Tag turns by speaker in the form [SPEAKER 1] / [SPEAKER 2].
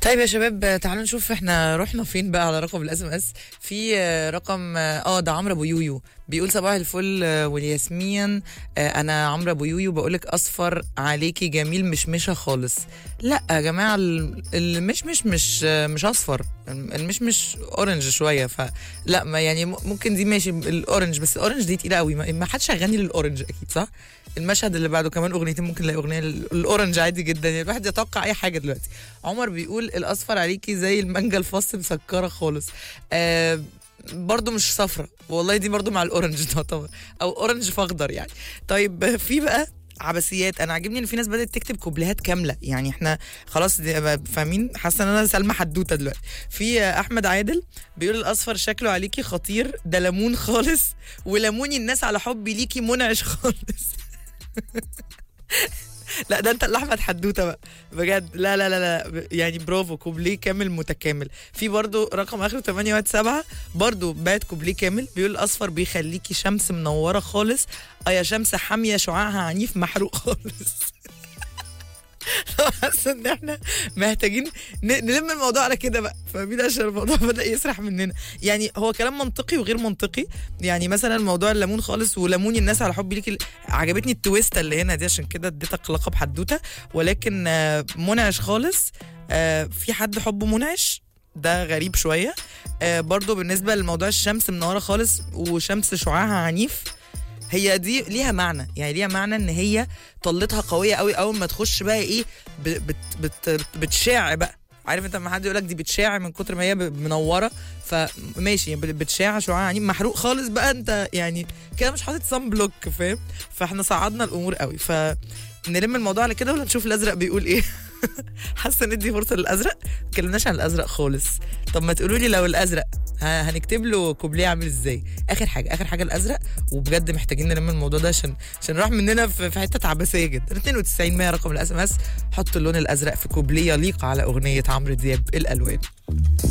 [SPEAKER 1] طيب يا شباب تعالوا نشوف احنا رحنا فين بقى على رقم الاس ام اس في آه، رقم اه ده عمرو ابو يويو بيقول صباح الفل آه، والياسمين آه، انا عمرو ابو يويو بقولك اصفر عليكي جميل مشمشه خالص لا يا جماعه ال- المشمش مش آه، مش اصفر المشمش اورنج شويه فلا ما يعني م- ممكن دي ماشي الاورنج بس الاورنج دي تقيله قوي ما ما حدش هيغني للاورنج اكيد صح المشهد اللي بعده كمان اغنيتين ممكن نلاقي اغنيه لل- الاورنج عادي جدا يعني الواحد يتوقع اي حاجه دلوقتي عمر بيقول الاصفر عليكي زي المانجا الفص مسكره خالص آه برضو مش صفرة والله دي برضو مع الاورنج تعتبر او اورنج فاخضر يعني طيب في بقى عبثيات انا عاجبني ان في ناس بدات تكتب كوبليهات كامله يعني احنا خلاص دي- فاهمين حاسه ان انا سلمى حدوته دلوقتي في آه، احمد عادل بيقول الاصفر شكله عليكي خطير ده ليمون خالص وليموني الناس على حبي ليكي منعش خالص لا ده انت اللي احمد حدوته بقى بجد لا لا لا لا يعني برافو كوبليه كامل متكامل في برضو رقم اخره 817 برضو بات كوبليه كامل بيقول الاصفر بيخليكي شمس منوره خالص اه يا شمس حاميه شعاعها عنيف محروق خالص حاسه ان احنا محتاجين ن- نلم الموضوع على كده بقى فاهمين عشان الموضوع بدا يسرح مننا يعني هو كلام منطقي وغير منطقي يعني مثلا موضوع الليمون خالص وليموني الناس على حب ليك عجبتني التويسته اللي هنا دي عشان كده اديتك لقب حدوته ولكن آه، منعش خالص آه، في حد حبه منعش ده غريب شويه آه، برضو بالنسبه لموضوع الشمس منوره خالص وشمس شعاعها عنيف هي دي ليها معنى يعني ليها معنى ان هي طلتها قويه قوي اول ما تخش بقى ايه ب- بت بت بتشع بقى عارف انت لما حد يقول لك دي بتشع من كتر ما هي ب- منوره فماشي ب- بتشع شعاع يعني محروق خالص بقى انت يعني كده مش حاطط صن بلوك فاهم فاحنا صعدنا الامور قوي فنلم الموضوع على كده ولا نشوف الازرق بيقول ايه حاسه ندي فرصه للازرق ما اتكلمناش عن الازرق خالص طب ما تقولوا لي لو الازرق ه- هنكتب له كوبليه عامل ازاي اخر حاجه اخر حاجه الازرق وبجد محتاجين نلم الموضوع ده عشان عشان راح مننا في, في حته عبثيه جدا 92 100 رقم الاس ام اس حطوا اللون الازرق في كوبليه يليق على اغنيه عمرو دياب الالوان